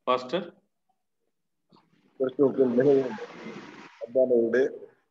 pastor கிறிஸ்துவுக்குள் மிகவும் அன்பானவர்களே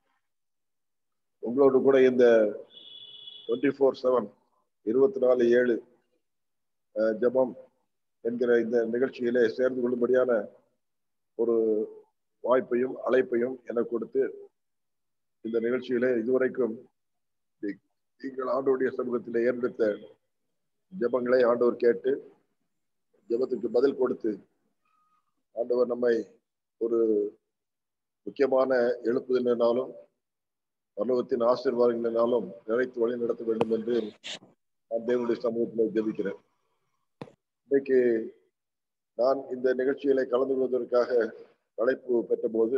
உங்களோடு கூட இந்த டுவெண்ட்டி ஃபோர் செவன் இருபத்தி நாலு ஏழு அஹ், ஜெபம் என்கிற இந்த நிகழ்ச்சியிலே சேர்ந்து கொள்ளும்படியான ஒரு வாய்ப்பையும் அழைப்பையும் எனக்கு கொடுத்து இந்த நிகழ்ச்சியிலே இதுவரைக்கும் நீ- நீங்கள் ஆண்டவருடைய சமூகத்திலே ஏற்படுத்த ஜெபங்களை ஆண்டவர் கேட்டு ஜெபத்துக்கு பதில் கொடுத்து ஆண்டவர் நம்மை ஒரு முக்கியமான எழுப்புதலினாலும் பரலோகத்தின் ஆசீர்வாதங்களினாலும் நிறைத்து வழி நடத்த வேண்டும் என்று நான் தேவனுடைய சமூகத்தில் ஜெபிக்கிறேன் இன்னைக்கு நான் இந்த நிகழ்ச்சியில கலந்து கொள்வதற்காக அழைப்பு பெற்றபோது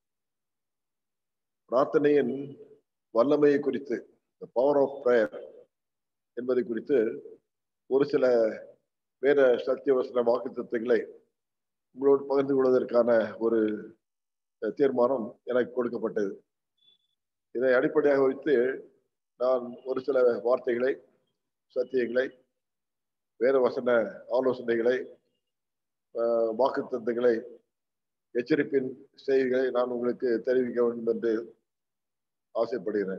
பிரார்த்தனையின் வல்லமையை குறித்து பவர் ஆஃப் ப்ரேயர் என்பதை குறித்து ஒரு சில வேற சத்தியவசன வாக்குத்தத்தங்களை உங்களோடு பகிர்ந்து கொள்வதற்கான ஒரு அஹ், தீர்மானம் எனக்கு கொடுக்கப்பட்டது இதை அடிப்படையாக வைத்து நான் ஒரு சில வார்த்தைகளை சத்தியங்களை வேத வசன ஆலோசனைகளை அஹ், வாக்குத்தத்தங்களை எச்சரிப்பின் செய்திகளை நான் உங்களுக்கு தெரிவிக்க வேண்டும் என்று ஆசைப்படுகிறேன்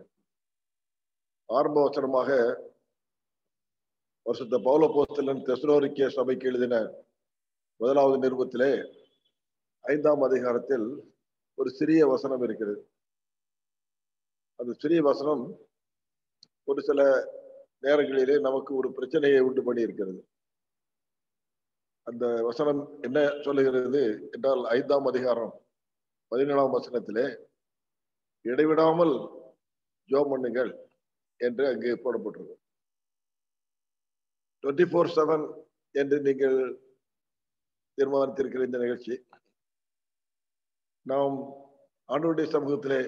ஆரம்ப வசனமாக வருஷத்த பௌல போஸ்தலன் தெசலோரிக்கிய சபைக்கு எழுதின முதலாவது நிருபத்திலே ஐந்தாம் அதிகாரத்தில் ஒரு சிறிய வசனம் இருக்கிறது அந்த சிறிய வசனம் ஒரு சில நேரங்களிலே நமக்கு ஒரு பிரச்சனையை உண்டு பண்ணி இருக்கிறது அந்த வசனம் என்ன சொல்லுகிறது என்றால் ஐந்தாம் அதிகாரம் பதினேழாம் வசனத்திலே இடைவிடாமல் ஜோம் பண்ணுங்கள் என்று அங்கு போடப்பட்டிருக்கும் டுவெண்ட்டி ஃபோர் செவன் என்று நீங்கள் தீர்மானித்திருக்கிற இந்த நிகழ்ச்சி நாம் ஆண்டவருடைய சமூகத்திலே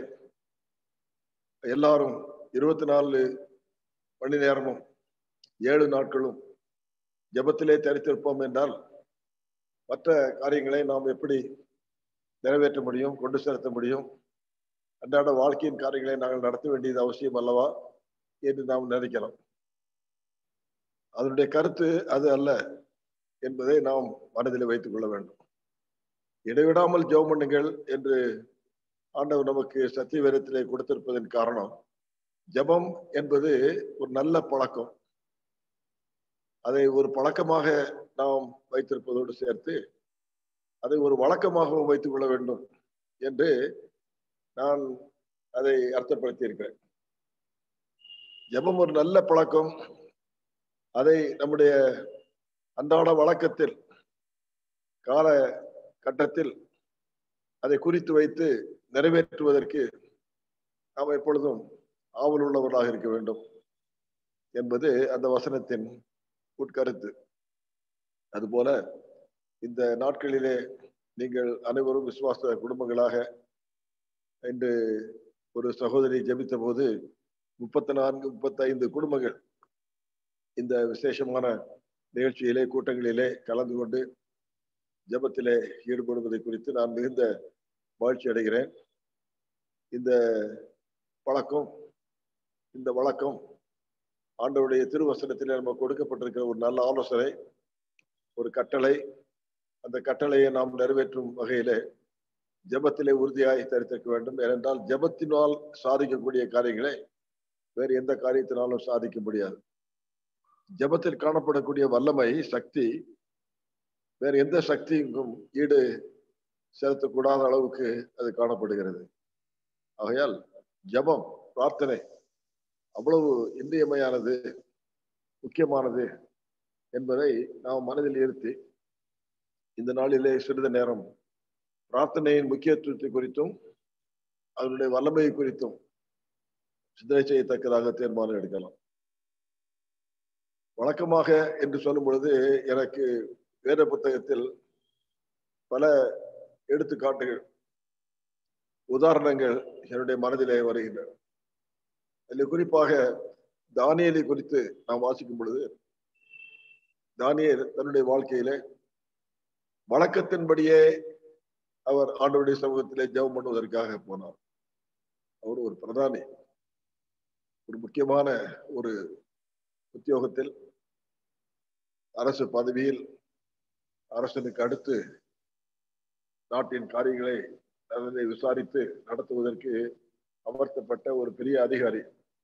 எல்லாரும் இருபத்தி நாலு மணி நேரமும் ஏழு நாட்களும் ஜெபத்திலே தரித்திருப்போம் என்றால் மற்ற காரியங்களை நாம் எப்படி நிறைவேற்ற முடியும் கொண்டு செலுத்த முடியும் அன்றாட வாழ்க்கையின் காரியங்களை நாங்கள் நடத்த வேண்டியது அவசியம் அல்லவா என்று நாம் நினைக்கலாம் அதனுடைய கருத்து அது அல்ல என்பதை நாம் மனதில் வைத்துக் கொள்ள வேண்டும் இடைவிடாமல் ஜெபம் பண்ணுங்கள் என்று ஆண்டவர் நமக்கு சத்திய வேதத்திலே கொடுத்திருப்பதன் காரணம் ஜெபம் என்பது ஒரு நல்ல பழக்கம் அதை ஒரு பழக்கமாக நாம் வைத்திருப்பதோடு சேர்த்து அதை ஒரு வழக்கமாகவும் வைத்துக் கொள்ள வேண்டும் என்று நான் அதை அர்த்தப்படுத்தி இருக்கிறேன் ஜெபம் ஒரு நல்ல பழக்கம் அதை நம்முடைய அன்றாட வழக்கத்தில் கால கட்டத்தில் அதை குறித்து வைத்து நிறைவேற்றுவதற்கு நாம் எப்பொழுதும் ஆவல் உள்ளவர்களாக இருக்க வேண்டும் என்பது அந்த வசனத்தின் உட்கருத்து அதுபோல இந்த நாட்களிலே நீங்கள் அனைவரும் விசுவாச குடும்பங்களாக இன்று ஒரு சகோதரி ஜெபித்த போது முப்பத்தி நான்கு முப்பத்தைந்து குடும்பங்கள் இந்த விசேஷமான நிகழ்ச்சியிலே கூட்டங்களிலே கலந்து கொண்டு ஜெபத்திலே ஈடுபடுவதை குறித்து நான் மிகுந்த மகிழ்ச்சி அடைகிறேன் இந்த பழக்கம் இந்த வழக்கம் ஆண்டவருடைய திருவசனத்திலே நம்ம கொடுக்கப்பட்டிருக்கிற ஒரு நல்ல ஆலோசனை ஒரு கட்டளை அந்த கட்டளையை நாம் நிறைவேற்றும் வகையிலே ஜெபத்திலே உறுதியாய் தரித்திருக்க வேண்டும் ஏனென்றால் ஜெபத்தினால் சாதிக்கக்கூடிய காரியங்களை வேறு எந்த காரியத்தினாலும் சாதிக்க முடியாது ஜெபத்தில் காணப்படக்கூடிய வல்லமை சக்தி வேறு எந்த சக்திக்கும் ஈடு செலுத்தக்கூடாத அளவுக்கு அது காணப்படுகிறது ஆகையால் ஜெபம் பிரார்த்தனை அவ்வளவு இன்றியமையானது முக்கியமானது என்பதை நாம் மனதில் இருத்தி இந்த நாளிலே சிறிது நேரம் பிரார்த்தனையின் முக்கியத்துவத்தை குறித்தும் அதனுடைய வல்லமையை குறித்தும் சிந்தனை செய்யத்தக்கதாக தீர்மானம் எடுக்கலாம் வழக்கமாக என்று சொல்லும் பொழுது எனக்கு வேத புத்தகத்தில் பல எடுத்துக்காட்டுகள் உதாரணங்கள் என்னுடைய மனதிலே வருகின்றன அதில் குறிப்பாக தானியலை குறித்து நாம் வாசிக்கும் பொழுது தானியல் தன்னுடைய வாழ்க்கையிலே வழக்கத்தின்படியே அவர் ஆண்டவருடைய சமூகத்திலே ஜெபம் பண்ணுவதற்காக போனார் அவர் ஒரு பிரதானி ஒரு முக்கியமான ஒரு உத்தியோகத்தில் அரசு பதவியில் அரசனுக்கு அடுத்து நாட்டின் காரியங்களை அதை விசாரித்து நடத்துவதற்கு அமர்த்தப்பட்ட ஒரு பெரிய அதிகாரி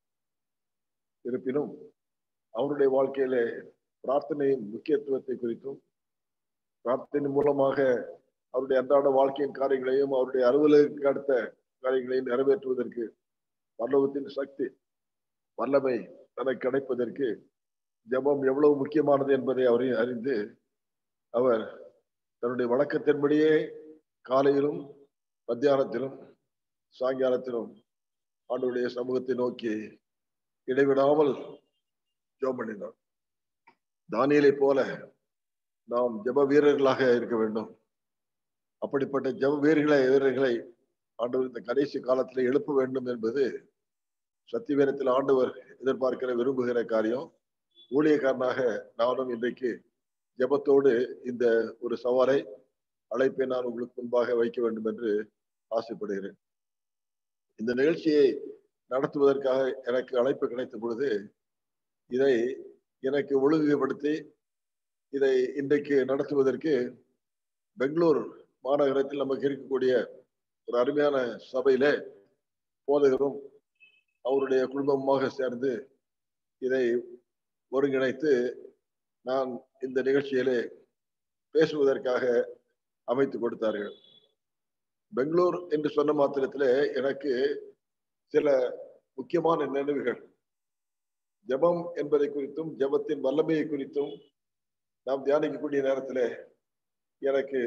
இருப்பினும் அவருடைய வாழ்க்கையில பிரார்த்தனையின் முக்கியத்துவத்தை குறித்தும் பிரார்த்தனை மூலமாக அவருடைய அன்றாட வாழ்க்கையின் காரியங்களையும் அவருடைய அலுவலகத்துக்கு அடுத்த காரியங்களையும் நிறைவேற்றுவதற்கு பல்லவத்தின் சக்தி வல்லமை தனக்கு கிடைப்பதற்கு ஜபம் எவ்வளவு முக்கியமானது என்பதை அவர் அறிந்து அவர் தன்னுடைய வழக்கத்தின்படியே காலையிலும் மத்தியானத்திலும் சாயங்காலத்திலும் ஆண்டுடைய சமூகத்தை நோக்கி இடைவிடாமல் ஜோம் பண்ணினார் தானியலை போல நாம் ஜப வீரர்களாக இருக்க வேண்டும் அப்படிப்பட்ட ஜப வீரர்களை வீரர்களை ஆண்டவர் இந்த கடைசி காலத்தில் எழுப்ப வேண்டும் என்பது சத்தியவேரத்தில் ஆண்டவர் எதிர்பார்க்கிற விரும்புகிற காரியம் ஊழியக்காரனாக நானும் இன்றைக்கு ஜபத்தோடு இந்த ஒரு சவாலை அழைப்பை நான் உங்களுக்கு முன்பாக வைக்க வேண்டும் என்று ஆசைப்படுகிறேன் இந்த நிகழ்ச்சியை நடத்துவதற்காக எனக்கு அழைப்பு கிடைத்த பொழுது இதை எனக்கு ஒழுங்குபடுத்தி இதை இன்றைக்கு நடத்துவதற்கு பெங்களூர் மாநகரத்தில் நமக்கு இருக்கக்கூடிய ஒரு அருமையான சபையில போதகரும் அவருடைய குடும்பமாக சேர்ந்து இதை ஒருங்கிணைத்து நான் இந்த நிகழ்ச்சியிலே பேசுவதற்காக அமைத்து கொடுத்தார்கள் பெங்களூர் என்று சொன்ன மாத்திரத்தில் எனக்கு சில முக்கியமான நினைவுகள் ஜபம் என்பதை குறித்தும் ஜபத்தின் வல்லமையை குறித்தும் நாம் தியானிக்கக்கூடிய நேரத்தில் எனக்கு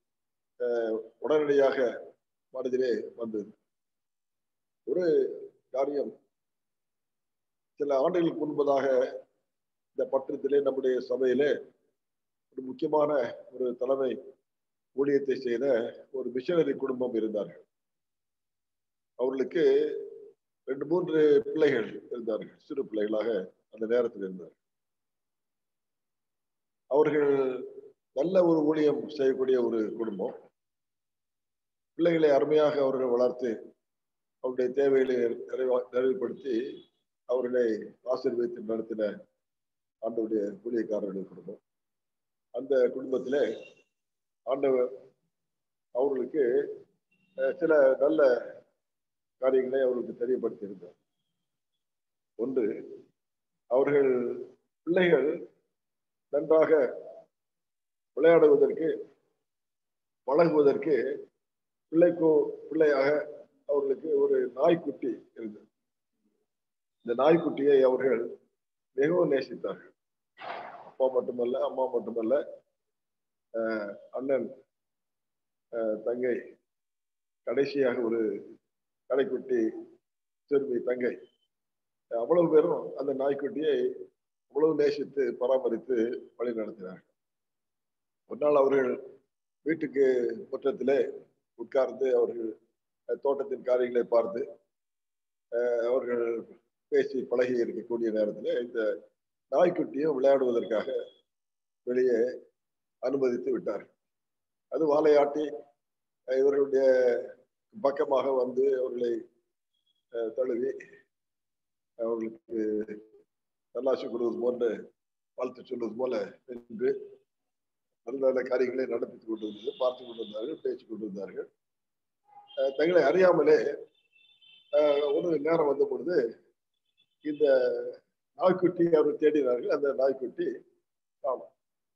உடனடியாக மனதிலே வந்தது ஒரு காரியம் சில ஆண்டுகளுக்கு முன்பதாக இந்த பட்டத்திலே நம்முடைய சபையிலே ஒரு முக்கியமான ஒரு தலைமை ஊழியத்தை செய்த ஒரு மிஷனரி குடும்பம் இருந்தார்கள் அவர்களுக்கு ரெண்டு மூன்று பிள்ளைகள் இருந்தார்கள் சிறு பிள்ளைகளாக அந்த நேரத்தில் இருந்தார்கள் அவர்கள் நல்ல ஒரு ஊழியம் செய்யக்கூடிய ஒரு குடும்பம் பிள்ளைகளை அருமையாக அவர்கள் வளர்த்து அவருடைய தேவைகளை நிறைவா நிறைவுபடுத்தி அவர்களை ஆசீர்வதித்து நடத்தின ஆண்டவுடைய ஊழியக்காரர்கள் குடும்பம் அந்த குடும்பத்தில் ஆண்டவர் அவர்களுக்கு சில நல்ல காரியங்களை அவர்களுக்கு தெரியப்படுத்தியிருந்தார் ஒன்று அவர்கள் பிள்ளைகள் நன்றாக விளையாடுவதற்கு பழகுவதற்கு பிள்ளைக்கோ பிள்ளையாக அவர்களுக்கு ஒரு நாய்க்குட்டி இருந்தது இந்த நாய்க்குட்டியை அவர்கள் மிகவும் நேசித்தார்கள் அப்பா மட்டுமல்ல அம்மா மட்டுமல்ல அண்ணன் தங்கை கடைசியாக ஒரு கடைக்குட்டி சிறுமி தங்கை அவ்வளவு பேரும் அந்த நாய்க்குட்டியை அவ்வளவு நேசித்து பராமரித்து வழி நடத்தினார்கள் ஒரு நாள் அவர்கள் வீட்டுக்கு முற்றத்திலே உட்கார்ந்து அவர்கள் தோட்டத்தின் காரியங்களை பார்த்து அவர்கள் பேசி பழகி இருக்கக்கூடிய நேரத்தில் இந்த நாய்க்குட்டியும் விளையாடுவதற்காக வெளியே அனுமதித்து விட்டார்கள் அது வாழையாட்டி இவர்களுடைய பக்கமாக வந்து அவர்களை தழுவி அவர்களுக்கு நல்லாசி கொடுவது போன்ற வாழ்த்து சொல்வது போல நின்று நல்ல நல்ல காரியங்களை நடத்தி கொண்டு வந்தது பார்த்து கொண்டு வந்தார்கள் பேச்சு கொண்டு வந்தார்கள் தங்களை அறியாமலே ஒரு நேரம் வந்த பொழுது இந்த நாய்க்குட்டி அவர் தேடினார்கள் அந்த நாய்க்குட்டி காணும்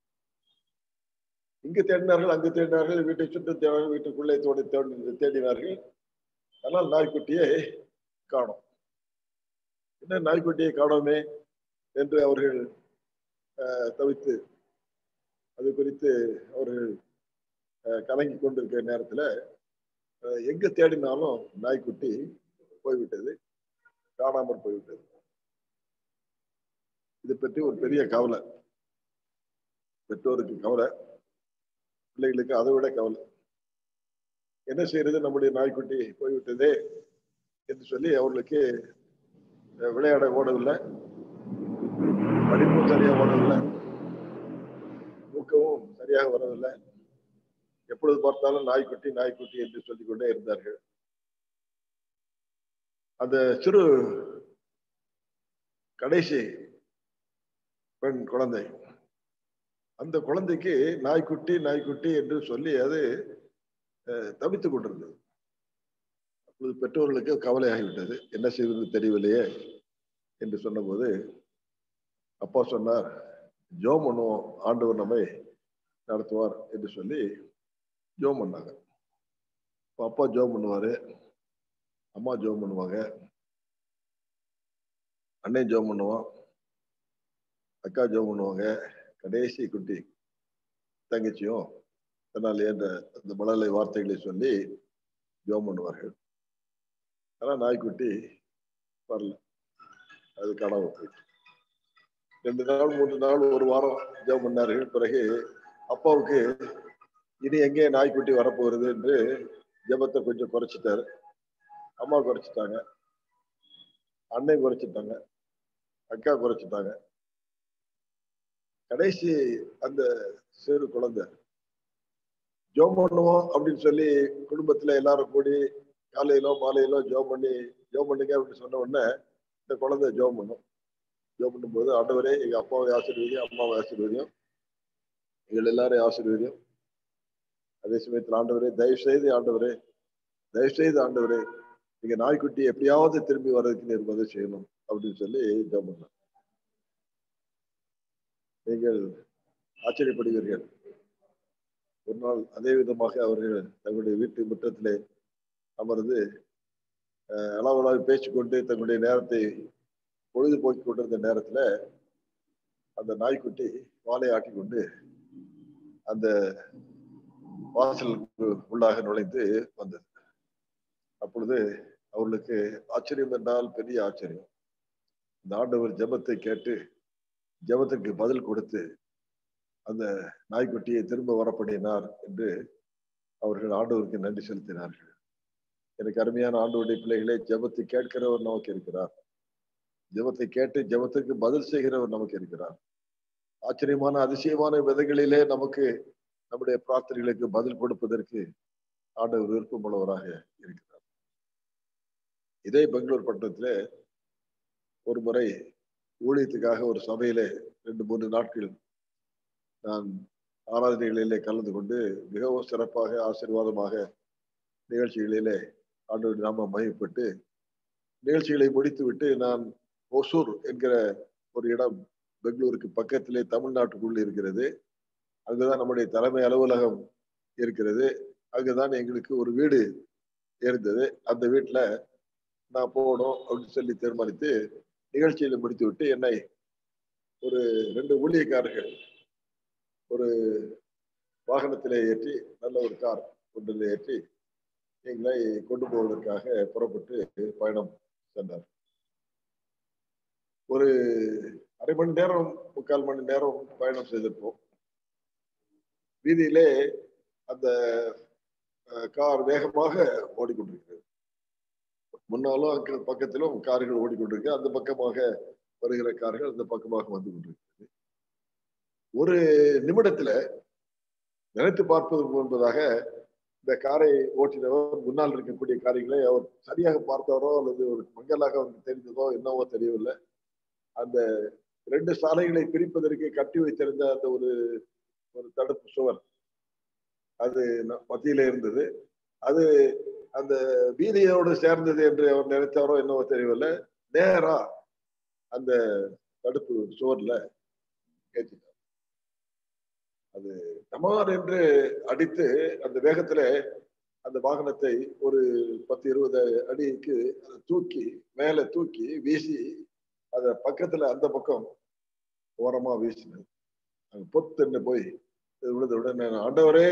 இங்கு தேடினார்கள் அங்கு தேடினார்கள் வீட்டை சுற்றி தேடினார்கள் வீட்டுக்குள்ளே தோடி தேடி தேடினார்கள் ஆனால் நாய்க்குட்டியை காணும் என்ன நாய்க்குட்டியை காணோமே என்று அவர்கள் தவித்து அது குறித்து அவர்கள் கலங்கி கொண்டிருக்கிற நேரத்தில் எங்க தேடினாலும் நாய்க்குட்டி போய்விட்டது காணாமற் போய்விட்டது இதை பற்றி ஒரு பெரிய கவலை பெற்றோருக்கு கவலை பிள்ளைகளுக்கு அதை விட கவலை என்ன செய்யறது நம்முடைய நாய்க்குட்டி போய்விட்டதே என்று சொல்லி அவர்களுக்கு விளையாட ஓடவில்லை படிப்பும் சரியா ஓடவில்லை ஊக்கமும் சரியாக வரவில்லை எப்பொழுது பார்த்தாலும் நாய்க்குட்டி நாய்க்குட்டி என்று சொல்லிக் கொண்டே இருந்தார்கள் அந்த சிறு கடைசி பெண் குழந்தை அந்த குழந்தைக்கு நாய்க்குட்டி நாய்க்குட்டி என்று சொல்லி அது தவித்துக் கொண்டிருந்தது அப்பொழுது பெற்றோர்களுக்கு கவலையாகிவிட்டது என்ன செய்வது தெரியவில்லையே என்று சொன்னபோது அப்பா சொன்னார் ஜோம் பண்ணுவோம் ஆண்டவர் நம்மை நடத்துவார் என்று சொல்லி ஜோம் பண்ணாங்க அப்பா ஜோம் பண்ணுவாரு அம்மா ஜோம் பண்ணுவாங்க அண்ணன் ஜோம் பண்ணுவான் அக்கா ஜோம் பண்ணுவாங்க கடைசி குட்டி தங்கச்சியும் தன்னால் என்ற அந்த மழலை வார்த்தைகளை சொல்லி ஜோம் பண்ணுவார்கள் ஆனா நாய்க்குட்டி வரல அது காணாம போயிட்டு ரெண்டு நாள் மூன்று நாள் ஒரு வாரம் ஜெபம் பண்ணார்கள் பிறகு அப்பாவுக்கு இனி எங்கே நாய்க்குட்டி வரப்போகிறது என்று ஜெபத்தை கொஞ்சம் குறைச்சிட்டாரு அம்மா குறைச்சிட்டாங்க அண்ணன் குறைச்சிட்டாங்க அக்கா குறைச்சிட்டாங்க கடைசி அந்த சிறு குழந்தை ஜோம் பண்ணுவோம் அப்படின்னு சொல்லி குடும்பத்துல எல்லாரும் கூடி காலையிலோ மாலையிலோ ஜோம் பண்ணி ஜோம் பண்ணுங்க அப்படின்னு சொன்ன உடனே இந்த குழந்தை ஜோம் பண்ணும் ஜோம் பண்ணும்போது ஆண்டவரே எங்க அப்பாவை ஆசீர்வதியும் அம்மாவை ஆசீர்வதியும் எங்கள் எல்லாரையும் ஆசீர்வதியும் அதே சமயத்தில் ஆண்டவரே தயவு செய்து ஆண்டவரே தயவு செய்து ஆண்டவரே நீங்க நாய்க்குட்டி எப்படியாவது திரும்பி வர்றதுக்கு நீர் உதவி செய்யணும் அப்படின்னு சொல்லி ஜோம் பண்ண நீங்கள் ஆச்சரியப்படுவீர்கள் ஒரு நாள் அதே விதமாக அவர்கள் தங்களுடைய வீட்டு முற்றத்திலே அமர்ந்து அளவலாக பேசிக்கொண்டு தங்களுடைய நேரத்தை பொழுதுபோக்கி கொண்டிருந்த நேரத்துல அந்த நாய்க்குட்டி வாழை ஆட்டி கொண்டு அந்த வாசலுக்கு உள்ளாக நுழைந்து வந்தது அப்பொழுது அவர்களுக்கு ஆச்சரியம் என்றால் பெரிய ஆச்சரியம் இந்த ஆண்டவர் ஜெபத்தை கேட்டு ஜெபத்திற்கு பதில் கொடுத்து அந்த நாய்க்குட்டியை திரும்ப வரப்படினார் என்று அவர்கள் ஆண்டவருக்கு நன்றி செலுத்தினார்கள் எனக்கு அருமையான ஆண்டவருடைய பிள்ளைகளே ஜெபத்தை கேட்கிறவர் நமக்கு இருக்கிறார் ஜெபத்தை கேட்டு ஜெபத்திற்கு பதில் செய்கிறவர் நமக்கு இருக்கிறார் ஆச்சரியமான அதிசயமான விதைகளிலே நமக்கு நம்முடைய பிரார்த்தனைகளுக்கு பதில் கொடுப்பதற்கு ஆண்டவர் விருப்பமுள்ளவராக இருக்கிறார் இதே பெங்களூர் பட்டணத்திலே ஒரு முறை ஊழியத்துக்காக ஒரு சபையிலே ரெண்டு மூன்று நாட்கள் நான் ஆராதனைகளிலே கலந்து கொண்டு மிகவும் சிறப்பாக ஆசீர்வாதமாக நிகழ்ச்சிகளிலே ஆண்டவர் நாம மையப்பட்டு நிகழ்ச்சிகளை முடித்துவிட்டு நான் ஒசூர் என்கிற ஒரு இடம் பெங்களூருக்கு பக்கத்திலே தமிழ்நாட்டுக்குள் இருக்கிறது அங்குதான் நம்முடைய தலைமை அலுவலகம் இருக்கிறது அங்குதான் எங்களுக்கு ஒரு வீடு இருந்தது அந்த வீட்டுல நான் போகணும் அப்படின்னு சொல்லி தீர்மானித்து நிகழ்ச்சியில முடித்து விட்டு என்னை ஒரு ரெண்டு ஊழியக்காரர்கள் ஒரு வாகனத்திலே ஏற்றி நல்ல ஒரு கார் ஒன்றில் ஏற்றி எங்களை கொண்டு போவதற்காக புறப்பட்டு பயணம் சென்றார் ஒரு அரை மணி நேரம் முக்கால் மணி நேரம் பயணம் செய்திருப்போம் வீதியிலே அந்த கார் வேகமாக ஓடிக்கொண்டிருக்கிறது முன்னாலும் அங்கு பக்கத்திலும் கார்கள் ஓடிக்கொண்டிருக்கு அந்த பக்கமாக வருகிற கார்கள் அந்த பக்கமாக வந்து கொண்டிருக்கிறது ஒரு நிமிடத்துல நினைத்து பார்ப்பது என்பதாக இந்த காரை ஓட்டினவர் முன்னால் இருக்கக்கூடிய காரியங்களை அவர் சரியாக பார்த்தாரோ அல்லது ஒரு மங்கலாக அவருக்கு தெரிந்ததோ என்னவோ தெரியவில்லை அந்த ரெண்டு சாலைகளை பிரிப்பதற்கு கட்டி வைத்திருந்த அந்த ஒரு ஒரு தடுப்பு சுவர் அது மத்தியில இருந்தது அது அந்த வீதியோடு சேர்ந்தது என்று அவர் நினைத்தாரோ என்னவோ தெரியவில்லை நேரா அந்த தடுப்பு சுவர்ல ஏற்றினார் அது டமார் என்று அடித்து அந்த வேகத்துல அந்த வாகனத்தை ஒரு பத்து இருபது அடிக்கு தூக்கி மேல தூக்கி வீசி அத பக்கத்துல அந்த பக்கம் ஓரமா வீசினது அங்க பொத்துன்னு போய் விழுத உடனே ஆண்டவரே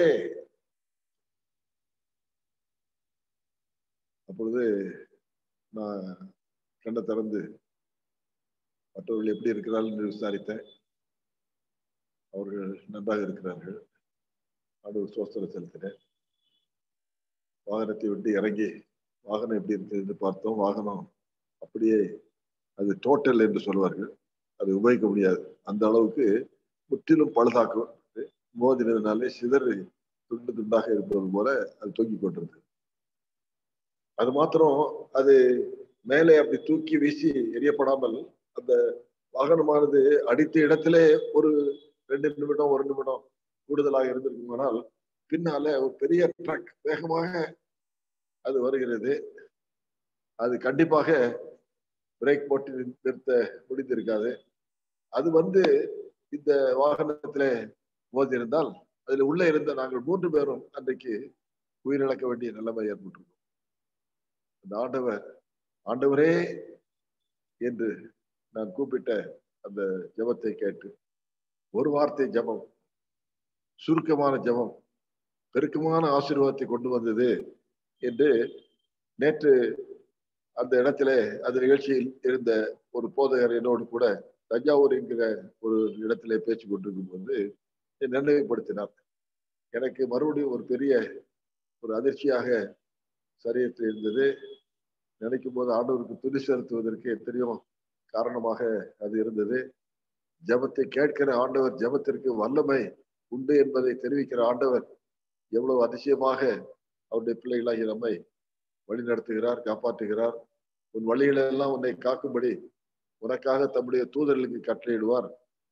அப்பொழுது நான் கண்ணை திறந்து மற்றவர்கள் எப்படி இருக்கிறார்கள் என்று விசாரித்தேன் அவர்கள் நன்றாக இருக்கிறார்கள் ஆண்டவர் சோஸ்தரை செலுத்தினேன் வாகனத்தை விட்டு இறங்கி வாகனம் எப்படி இருக்குது என்று பார்த்தோம் வாகனம் அப்படியே அது டோட்டல் என்று சொல்வார்கள் அது உபயோகிக்க முடியாது அந்த அளவுக்கு முற்றிலும் பழுதாக்கும் மோதினதுனாலே சிதறி துண்டு துண்டாக இருப்பது போல அது தூக்கி கொண்டிருந்தது அது மாத்திரம் அது மேலே அப்படி தூக்கி வீசி எரியப்படாமல் அந்த வாகனமானது அடித்த இடத்திலே ஒரு ரெண்டு நிமிடம் ஒரு நிமிடம் கூடுதலாக இருந்திருக்குமானால் பின்னால ஒரு பெரிய ட்ரக் வேகமாக அது வருகிறது அது கண்டிப்பாக பிரேக் போட்டு நிறுத்த முடிந்திருக்காது அது வந்து இந்த வாகனத்துல மோதியிருந்தால் அதுல உள்ள இருந்த நாங்கள் மூன்று பேரும் அன்றைக்கு உயிரிழக்க வேண்டிய நிலைமை ஏற்பட்டிருக்கும் அந்த ஆண்டவர் ஆண்டவரே என்று நான் கூப்பிட்ட அந்த ஜபத்தை கேட்டு ஒரு வார்த்தை ஜபம் சுருக்கமான ஜபம் பெருக்கமான ஆசீர்வாதத்தை கொண்டு வந்தது என்று நேற்று அந்த இடத்துல அந்த நிகழ்ச்சியில் இருந்த ஒரு போதகர் என்னோடு கூட தஞ்சாவூர் என்கிற ஒரு இடத்துல பேச்சு கொண்டிருக்கும் போது நினைவுபடுத்தினார் எனக்கு மறுபடியும் ஒரு பெரிய ஒரு அதிர்ச்சியாக சரியத்து இருந்தது நினைக்கும் போது ஆண்டவருக்கு துணி செலுத்துவதற்கு எத்தனையோ காரணமாக அது இருந்தது ஜபத்தை கேட்கிற ஆண்டவர் ஜபத்திற்கு வல்லமை உண்டு என்பதை தெரிவிக்கிற ஆண்டவர் எவ்வளவு அதிசயமாக அவருடைய பிள்ளைகளாகி நம்மை வழிநடத்துகிறார் காப்பாற்றுகிறார் உன் வழிகளெல்லாம் உன்னை காக்கும்படி உனக்காக தம்முடைய தூதர்களுக்கு கட்டளையிடுவார்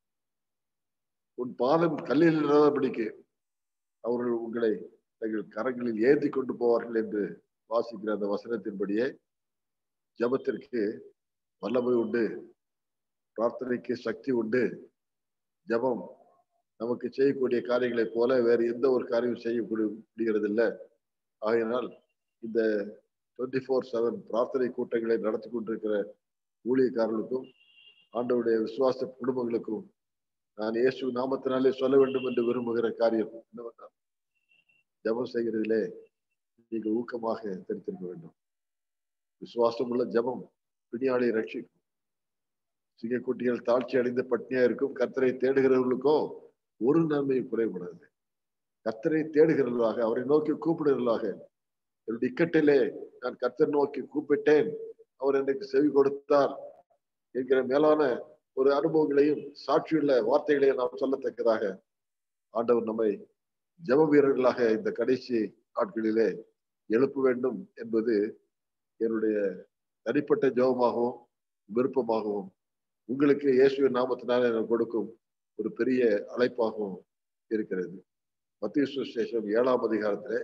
உன் பாதம் கல்லில் இல்லாதபடிக்கு அவர்கள் உங்களை தங்கள் கரங்களில் ஏந்தி கொண்டு போவார்கள் என்று வாசிக்கிற அந்த வசனத்தின்படியே ஜபத்திற்கு வல்லமை உண்டு பிரார்த்தனைக்கு சக்தி உண்டு ஜபம் நமக்கு செய்யக்கூடிய காரியங்களைப் போல வேறு எந்த ஒரு காரியம் செய்யக்கூடிய முடிகிறது இல்லை ஆகையினால் இந்த டுவெண்ட்டி ஃபோர் செவன் பிரார்த்தனை கூட்டங்களை நடத்தி கொண்டிருக்கிற ஊழியக்காரர்களுக்கும் ஆண்டவருடைய விசுவாச குடும்பங்களுக்கும் நான் இயேசு நாமத்தினாலே சொல்ல வேண்டும் என்று விரும்புகிற காரியம் என்னவென்றால் ஜபம் செய்கிறதிலே நீங்கள் ஊக்கமாக தெரிந்திருக்க வேண்டும் விசுவாசம் உள்ள ஜபம் பிணியாளை ரட்சிக்கும் சிங்கக்குட்டிகள் தாழ்ச்சி அடைந்த பட்னியா இருக்கும் கத்தரை தேடுகிறவர்களுக்கோ ஒரு நன்மை குறைபடாது கத்தரை தேடுகிறவர்களாக அவரை நோக்கி கூப்பிடுகிறவர்களாக என்னுடைய இக்கட்டிலே நான் கத்தர் நோக்கி கூப்பிட்டேன் அவர் எனக்கு செவி கொடுத்தார் என்கிற மேலான ஒரு அனுபவங்களையும் சாட்சியுள்ள வார்த்தைகளையும் நாம் சொல்லத்தக்கதாக ஆண்டவர் நம்மை ஜப வீரர்களாக இந்த கடைசி நாட்களிலே எழுப்ப வேண்டும் என்பது என்னுடைய தனிப்பட்ட ஜபமாகவும் விருப்பமாகவும் உங்களுக்கு இயேசுவின் நாமத்தினால எனக்கு கொடுக்கும் ஒரு பெரிய அழைப்பாகவும் இருக்கிறது மத்திய சுசேஷம் ஏழாம் அதிகாரத்திலே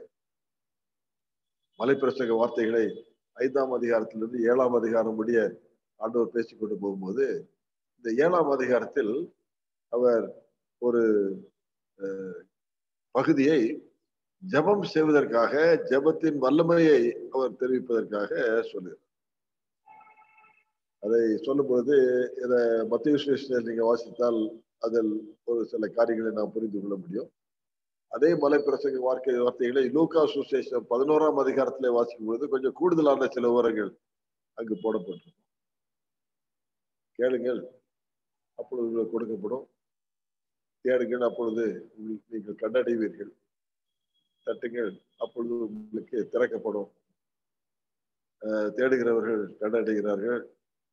மலைப்பிரசங்க வார்த்தைகளை ஐந்தாம் அதிகாரத்திலிருந்து ஏழாம் அதிகாரம் முடிய ஆண்டவர் பேசிக் கொண்டு போகும்போது இந்த ஏழாம் அதிகாரத்தில் அவர் ஒரு பகுதியை ஜபம் செய்வதற்காக ஜபத்தின் வல்லமையை அவர் தெரிவிப்பதற்காக சொல்லுகிறார் அதை சொல்லும்போது இதை மத்திய விசேஷத்தில் நீங்க வாசித்தால் அதில் ஒரு சில காரியங்களை நாம் புரிந்து கொள்ள முடியும் அதே மலை பிரசங்க வார்த்தை வார்த்தைகளை லூகா சுசேஷம் பதினோராம் அதிகாரத்திலே வாசிக்கும் பொழுது கொஞ்சம் கூடுதலான சில விவரங்கள் அங்கு போடப்பட்டிருக்கும் கேளுங்கள் அப்பொழுது உங்களுக்கு கொடுக்கப்படும் தேடுங்கள் அப்பொழுது நீங்கள் கண்டடைவீர்கள் தட்டுங்கள் அப்பொழுது உங்களுக்கு திறக்கப்படும் தேடுகிறவர்கள் கண்டடைகிறார்கள்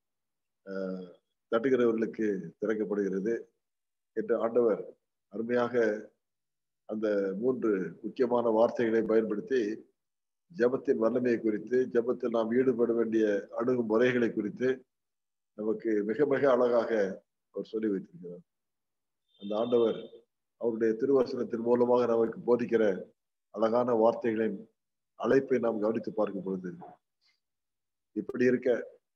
தட்டுகிறவர்களுக்கு திறக்கப்படுகிறது என்று ஆண்டவர் அருமையாக அந்த மூன்று முக்கியமான வார்த்தைகளை பயன்படுத்தி ஜபத்தின் வல்லமையை குறித்து ஜபத்தில் நாம் ஈடுபட வேண்டிய அணுகுமுறைகளை குறித்து நமக்கு மிக மிக அழகாக அவர் சொல்லி வைத்திருக்கிறார் அந்த ஆண்டவர் அவருடைய திருவசனத்தின் மூலமாக நமக்கு போதிக்கிற அழகான வார்த்தைகளின் அழைப்பை நாம் கவனித்து பார்க்கும் பொழுது இப்படி இருக்க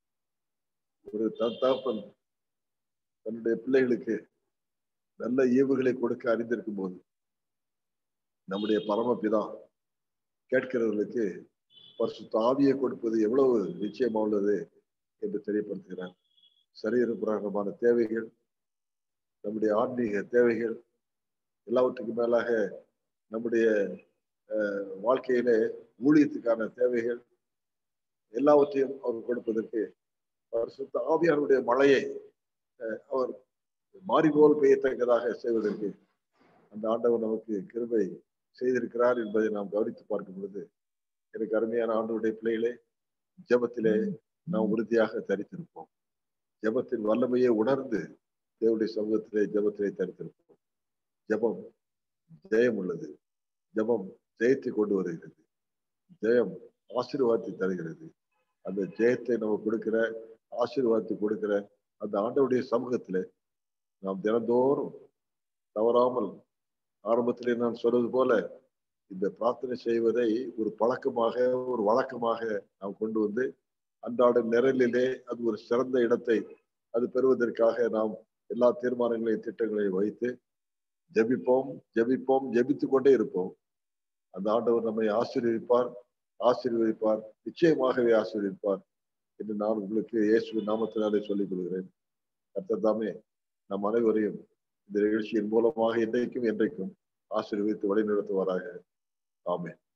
ஒரு தத்தாப்பன் தன்னுடைய பிள்ளைகளுக்கு நல்ல ஈவுகளை கொடுக்க அறிந்திருக்கும் போது நம்முடைய பரமபிதா கேட்கிறவர்களுக்கு பரிசுத்த ஆவியை கொடுப்பது எவ்வளவு நிச்சயமா உள்ளது என்று தெரியப்படுத்துகிறார் சரீர பிரகாரமான தேவைகள் நம்முடைய ஆன்மீக தேவைகள் எல்லாவற்றுக்கும் மேலாக நம்முடைய வாழ்க்கையிலே ஊழியத்துக்கான தேவைகள் எல்லாவற்றையும் அவர் கொடுப்பதற்கு அவர் சுத்த ஆவியாருடைய மழையை அவர் மாறிபோல் பெய்யத்தக்கதாக செய்வதற்கு அந்த ஆண்டவர் நமக்கு கிருபை செய்திருக்கிறார் என்பதை நாம் கவனித்து பார்க்கும் பொழுது எனக்கு அருமையான ஆண்டவருடைய பிள்ளைகளே ஜபத்திலே நாம் உறுதியாக தரித்திருப்போம் ஜபத்தின் வல்லமையை உணர்ந்து தேவனுடைய சமூகத்திலே ஜபத்திலே தரித்திருப்போம் ஜபம் ஜெயம் உள்ளது ஜபம் ஜெயத்தை கொண்டு வருகிறது ஜெயம் ஆசீர்வாதத்தை தருகிறது அந்த ஜெயத்தை நம்ம கொடுக்கிற ஆசீர்வாதத்தை கொடுக்கிற அந்த ஆண்டவுடைய சமூகத்திலே நாம் தினந்தோறும் தவறாமல் ஆரம்பத்திலே நான் சொல்வது போல இந்த பிரார்த்தனை செய்வதை ஒரு பழக்கமாக ஒரு வழக்கமாக நாம் கொண்டு வந்து அன்றாட நிரலிலே அது ஒரு சிறந்த இடத்தை அது பெறுவதற்காக நாம் எல்லா தீர்மானங்களையும் திட்டங்களையும் வைத்து ஜெபிப்போம் ஜெபிப்போம் ஜெபித்து கொண்டே இருப்போம் அந்த ஆண்டவர் நம்மை ஆசீர்வதிப்பார் ஆசீர்வதிப்பார் நிச்சயமாகவே ஆசீர்வதிப்பார் என்று நான் உங்களுக்கு இயேசுவின் நாமத்தினாலே சொல்லிக் கொள்கிறேன் கர்த்தர் தாமே நம் அனைவரையும் இந்த நிகழ்ச்சியின் மூலமாக இன்றைக்கும் என்றைக்கும் ஆசீர்வதித்து வழிநடத்துவாராக ஆமென்